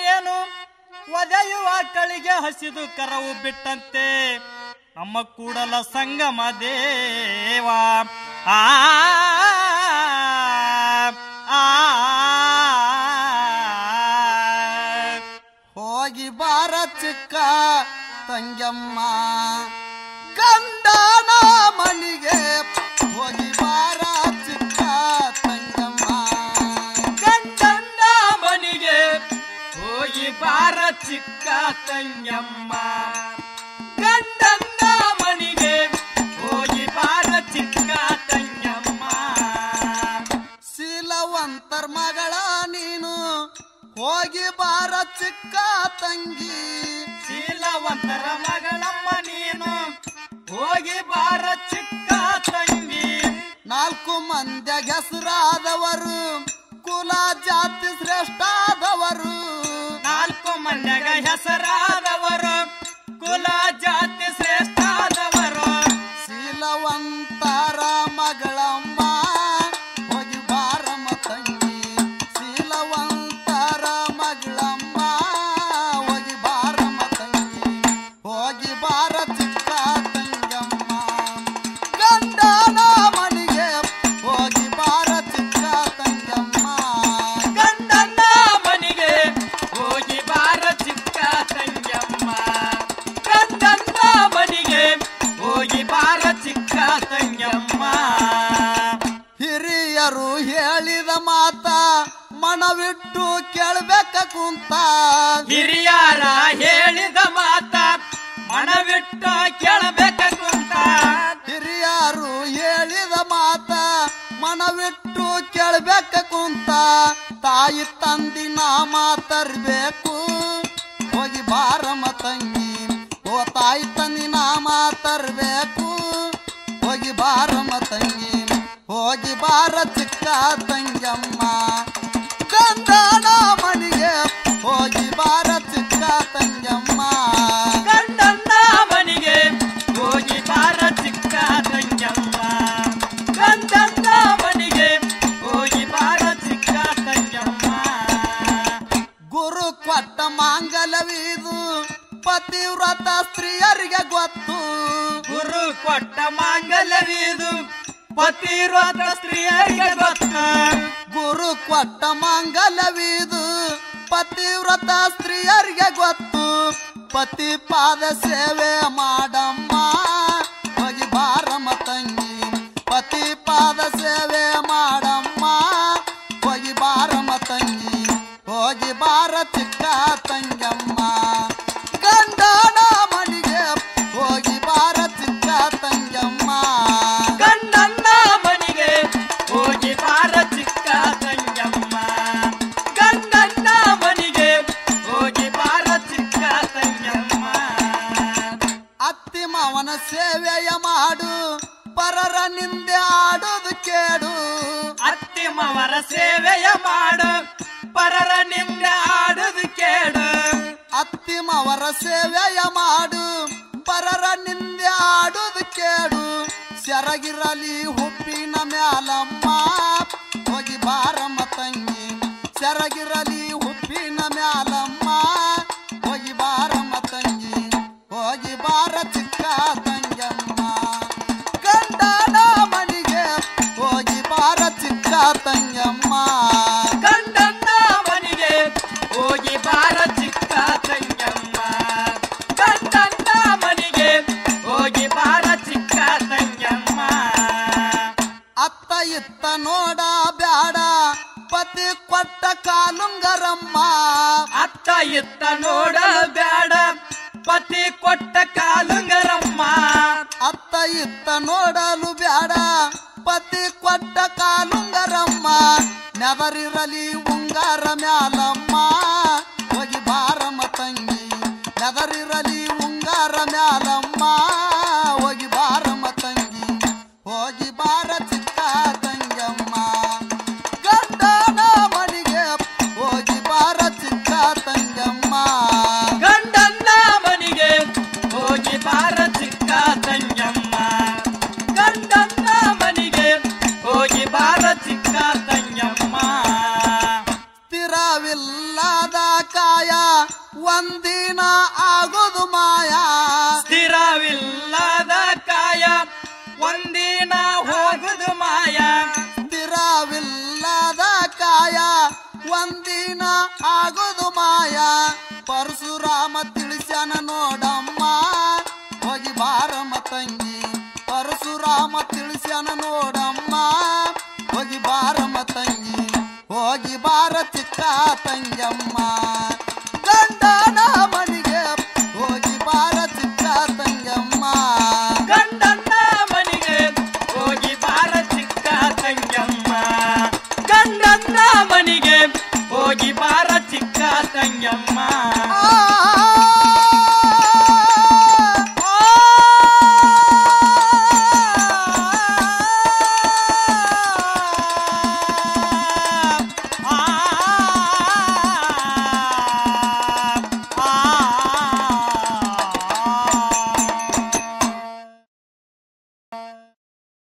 ಏನು ಒದೆಯುವ ಕಳಿಗೆ ಹಸಿದು ಕರವು ಬಿಟ್ಟಂತೆ ನಮ್ಮ ಕೂಡಲ ಸಂಗಮ ದೇವ ಆ ಆ, ಹೋಗಿ ಬಾರ ಚಿಕ್ಕ ತಂಗಮ್ಮ ಗಂಡನ ಮನಿಗೆ ಹೋಗಿ ಬಾರ ಚಿಕ್ಕ ತಂಗಮ್ಮ ಗಂಡನ ಮನಿಗೆ ಹೋಗಿ ಬಾರ ಚಿಕ್ಕ ತಂಗಮ್ಮ ಗಂಡನ ಮನಿಗೆ ಹೋಗಿ ಬಾರ ಚಿಕ್ಕ ತಂಗಮ್ಮ ಶೀಲವಂತರ್ ಮಗಳ ನೀನು ಹೋಗಿ ಬಾರ ಚಿಕ್ಕ ತಂಗಿ ಶೀಲವಂತರ ಮಗಳಮ್ಮ ನೀನು ಹೋಗಿ ಬಾರ ಚಿಕ್ಕ ತಂಗಿ ನಾಲ್ಕು ಮಂದ್ಯ ಹೆಸರಾದವರು ಕುಲ ಜಾತಿ ಶ್ರೇಷ್ಠಾದವರು ನಾಲ್ಕು ಮಂಡ್ಯಗ ಹೆಸರಾದವರು ಕುಲ ಜಾತಿ ಶ್ರೇಷ್ಠಾದವರು ಶೀಲವಂತರ ಮಗಳಮ್ಮ ಹೋಗಿ ಬಾರಮ್ಮ ತಂಗಿ ಶೀಲವಂತರ ಮಗಳಮ್ಮ ಹೋಗಿ ಬಾರಮ್ಮ ತಂಗಿ ಹೋಗಿ ಬಾರ ಚಿಕ್ಕ ತಂಗಮ್ಮ ಗಂಡನ ಮನೆಗೆ ಹೋಗಿ ಬಾರ ಚಿಕ್ಕ ತಂಗಮ್ಮ ಗಂಡನ ಮನೆಗೆ ಹೋಗಿ ಬಾರ ಚಿಕ್ಕ ತಂಗಮ್ಮ ಗಂಡನ ಮನೆಗೆ ಹೋಗಿ ಬಾರ ಚಿಕ್ಕ ತಂಗಮ್ಮ ಹಿರಿಯರು ಹೇಳಿದ ಮಾತ ಮನವಿಟ್ಟು ಕೇಳ್ಬೇಕ ಕುಂತ ಹಿರಿಯರ ಹೇಳಿದ ಮಾತ ಮನವಿಟ್ಟು ಕೇಳಬೇಕ ಕುಂತ ಹಿರಿಯರು ಹೇಳಿದ ಮಾತ ಮನವಿಟ್ಟು ಕೇಳ್ಬೇಕ ಕುಂತ ತಾಯಿ ತಂದಿ ನಾಮ ತರ್ಬೇಕು ಹೋಗಿ ಬಾರಮ್ಮ ತಂಗಿ ಓ ತಾಯಿ ತಂದಿ ನಾಮ ತರ್ಬೇಕು ಹೋಗಿ ಬಾರಮ್ಮ ತಂಗಿ ಹೋಗಿ ಬಾರ ಚಿಕ್ಕ ತಂಗಮ್ಮ ಗಂಡನ ಮನೆಗೆ ಹೋಗಿ ಬಾರ ಚಿಕ್ಕ ತಂಗಮ್ಮ ಗಂಡನ ಮನೆಗೆ ಹೋಗಿ ಬಾರ ಚಿಕ್ಕ ತಂಗಮ್ಮ ಗಂಡನ ಮನೆಗೆ ಹೋಗಿ ಬಾರ ಚಿಕ್ಕ ತಂಗಮ್ಮ ಗುರು ಕೊಟ್ಟ ಮಾಂಗಲ್ಯವಿದು ಪತಿವ್ರತ ಸ್ತ್ರೀಯರಿಗೆ ಗೊತ್ತು ಗುರು ಕೊಟ್ಟ ಮಾಂಗಲ್ಯವಿದು ಪತಿರೋಧ ಸ್ತ್ರೀಯರಿಗೆ ಗೊತ್ತ ಗುರು ಕೊಟ್ಟ ಮಾಂಗಲ್ಯವಿದು ಪತಿವ್ರತ ಸ್ತ್ರೀಯರಿಗೆ ಗೊತ್ತು ಪತಿ ಪಾದ ಸೇವೆ ಮಾಡಮ್ಮ ಹೋಗಿ ಬಾರಮ್ಮ ತಂಗಿ ಪತಿ ಪಾದ ಸೇವೆ ಮಾಡಮ್ಮ ಹೋಗಿ ಬಾರಮ್ಮ ತಂಗಿ ಹೋಗಿ ಬಾರ ಚಿಕ್ಕ ತಂಗಮ್ಮ ಗಂಡನ ಮನೆಗೆ ಹೋಗಿ ಬಾರ ಚಿಕ್ಕ ತಂಗಮ್ಮ ಗಂಡನ ಮನೆಗೆ ಹೋಗಿ ಬಾರ ಚಿಕ್ಕ ತಂಗಮ್ಮ ಗಂಡನ ಮನೆಗೆ ಹೋಗಿ ಬಾರ ಚಿಕ್ಕ ತಂಗಮ್ಮ ಅತ್ತಿ ಮಾವನ ಸೇವೆಯ ಮಾಡು ಪರರ ನಿಂದೆ ಆಡುದು ಕೇಡು ಅತ್ತಿಮವರ ಸೇವೆಯ ಮಾಡು ಪರರ ನಿಂದೆ ಆಡುದು ಕೇಡು ಅತ್ತಿ ಮಾವರ ಸೇವೆಯ ಮಾಡು ಪರರ ನಿಂದೆ ಆಡುದು ಕೇಡು ಸೆರಗಿರಲಿ ಹುಪ್ಪಿನ ಮ್ಯಾಲಮ್ಮ ಹೋಗಿ ಬಾರಮ್ಮ ತಂಗಿ ಸೆರಗಿರಲಿ ಹುಪ್ಪಿನ ಮ್ಯಾಲಮ್ಮ ಹೋಗಿ ಬಾರಮ್ಮ ತಂಗಿ ಹೋಗಿ ಬಾರ ಚಿಕ್ಕ ತಂಗಮ್ಮ ಗಂಡನ ಮನೆಗೆ ಹೋಗಿ ಬಾರ ಚಿಕ್ಕ ತಂಗಮ್ಮ ಗಂಡನ ಮನೆಗೆ ಹೋಗಿ ಬಾರ ಚಿಕ್ಕ ತಂಗಮ್ಮ ಗಂಡನ ಮನೆಗೆ ಹೋಗಿ ಬಾರ ಚಿಕ್ಕ ತಂಗಮ್ಮ ಅತ್ತ ಇತ್ತ ನೋಡ ಬ್ಯಾಡ ಪತಿ ಕೊಟ್ಟ ಕಾಲುಂಗರಮ್ಮ ಅತ್ತ ಇತ್ತ ನೋಡ ಬ್ಯಾಡ ಪತಿ ಕೊಟ್ಟ ಕಾಲುಂಗರಮ್ಮ ಅತ್ತ ಇತ್ತ ನೋಡಲು ಬ್ಯಾಡ ಪತಿ ಕೊಟ್ಟ ಕಾಲುಂಗರಮ್ಮ ನೆದರಿರಲಿ ಉಂಗಾರ ಮ್ಯಾಲಮ್ಮ ಹೋಗಿ ಬಾರಮ್ಮ ತಂಗಿ ನೆದರಿರಲಿ ಉಂಗಾರ ಮ್ಯಾಲಮ್ಮ ಹೋಗಿ ಬಾರಮ್ಮ ತಂಗಿ ಹೋಗಿ ಬಾರ ಚಿಕ್ಕ ತಂಗಮ್ಮ ಗಂಡನ ಮನೆಗೆ ಹೋಗಿ ಬಾರ ಚಿಕ್ಕ ತಂಗಮ್ಮ ಗಂಡನ ಮನೆಗೆ ಹೋಗಿ ಬಾರ ಚಿಕ್ಕ ತಂಗಮ್ಮ ಗಂಡನ ಮನೆಗೆ ಹೋಗಿ ಬಾರ ಚಿಕ್ಕ ತಂಗಮ್ಮ ಸ್ಥಿರವಿಲ್ಲದ ಕಾಯ ಒಂದಿನ ಆಗುದು ಮಾಯಾ ಸ್ಥಿರವಿಲ್ಲದ ಕಾಯ ಒಂದಿನ ಹೋಗುದು ಮಾಯ ಸ್ಥಿರವಿಲ್ಲದ ಕಾಯ ಒಂದಿನ ಆಗುದು ಮಾಯಾ